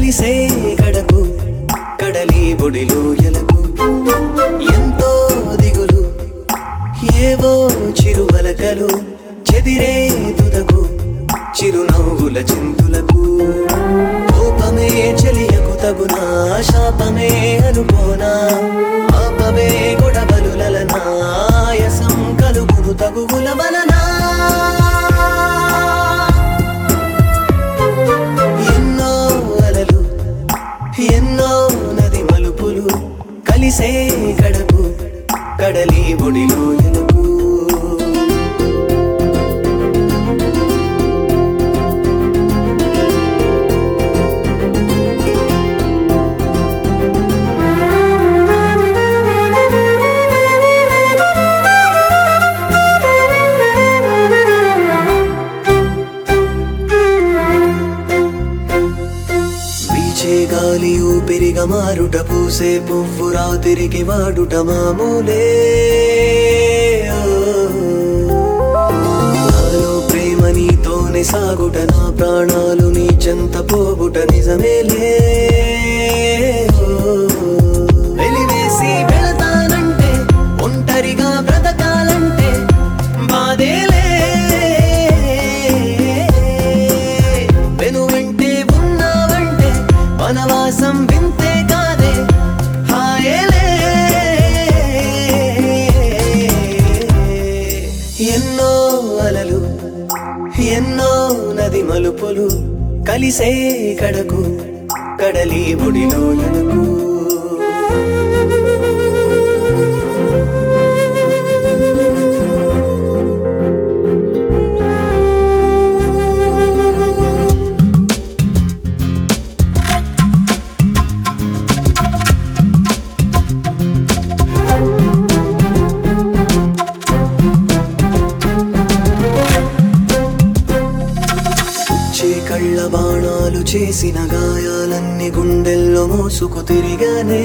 కలిసే గడకు కడలి బొడిలో ఎలకు ఎంతో దిగులు ఏవో చిరువలకలు చెదిరే తుదకు చిరునవ్వుల చింతులకు కోపమే చెలియకు తగునా శాపమే అనుకోనా ఆపమే గొడవలులనా ఆయాసం కలుగును తగువుల వలనా ఎన్నో అలలు ఎన్నో నది మలుపులు కలిసే గడకు కడలి ఒడిలో ఎలుగు వీచే గాలి ఊపిరిగా మారుట పూసే పువ్వు రాతిరికి వాడుట మామూలే నాలో ప్రేమ నీతోనే సాగుట నా ప్రాణాలు నీ చెంత పోగుట నిజమేలే వెలివేసి వెళతానంటే ఒంటరిగా బ్రతకాలంటే బాధేలే వెను వెంటే ఉన్నావంటే వనవాసం వింతే కాదే హాయేలే ఎన్నో అలలు ఎన్నో నది మలుపులు కలిసే కడకు కడలి ఒడిలో ఎనుకు చే కళ్ళ బాణాలు చేసిన గాయాలన్నీ గుండెల్లో మోసుకు తిరిగానే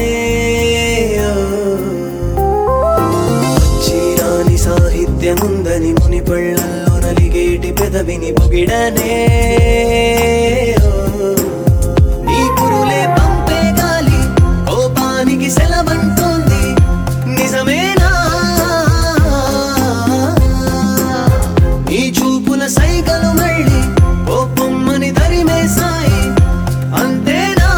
చీరాని సాహిత్యముందని ముని పళ్ళల్లో నలిగేటి పెదవిని పొగిడనే నీ కురులే పంపే గాలి కోపానికి సెలవంటోంది నిజమేనా నీ చూపుల సైగలు మళ్ళీ ఓ పొమ్మని తరిమే సాయి అంతేనా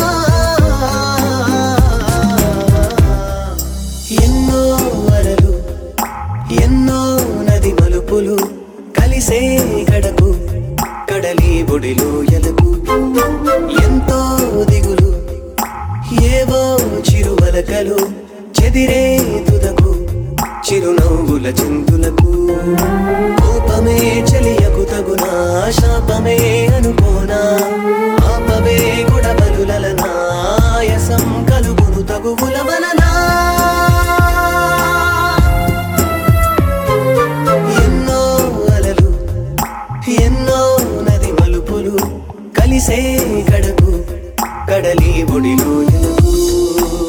ఎన్నో అలలు ఎన్నో నది మలుపులు కలిసే గడకు కడలి బొడిలో ఎలకు ఎంతో దిగులు ఏవో చిరువలకలు చెదిరే తుదకు చిరునవ్వుల చింతులకు కోపమే చెలియకు తగునా శాపమే అనుకోనా ఆపవే గొడవలులనా ఆయాసం కలుగును తగువుల వలనా ఎన్నో అలలు ఎన్నో నది మలుపులు కలిసే గడకు కడలి ఒడిలో ఎలుగు